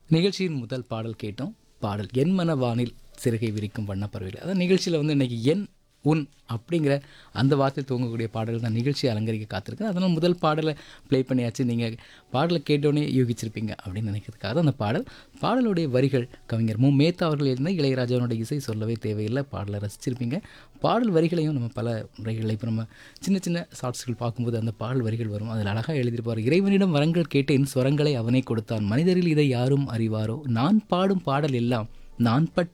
நிகழ்ச்சியின் முதல் பாடல் கேட்டோம் பாடல் என் மனவானில் சிறகை விரிக்கும் வண்ணப்பறவைகள் அதான் நிகழ்ச்சியில் வந்து இன்னைக்கு என் உன் அப்படிங்கிற அந்த வார்த்தை தூங்கக்கூடிய பாடல் தான் நிகழ்ச்சி அலங்கரிக்க காத்திருக்கு அதனால் முதல் பாடலை ப்ளே பண்ணியாச்சு நீங்கள் பாடலை கேட்டோன்னே யூகிச்சிருப்பீங்க அப்படின்னு நினைக்கிறதுக்காக தான் அந்த பாடல் பாடலுடைய வரிகள் கவிஞர் மு மேத்தா அவர்கள் இருந்த இளையராஜாவோட இசை சொல்லவே தேவையில்லை பாடலை ரசிச்சிருப்பீங்க பாடல் வரிகளையும் நம்ம பல முறைகளில் இப்போ நம்ம சின்ன சின்ன ஷார்ட்ஸ்கள் பார்க்கும்போது அந்த பாடல் வரிகள் வரும் அதில் அழகாக எழுதியிருப்பார் இறைவனிடம் வரங்கள் கேட்டேன் ஸ்வரங்களை அவனே கொடுத்தான் மனிதரில் இதை யாரும் அறிவாரோ நான் பாடும் பாடல் எல்லாம் நான் பட்ட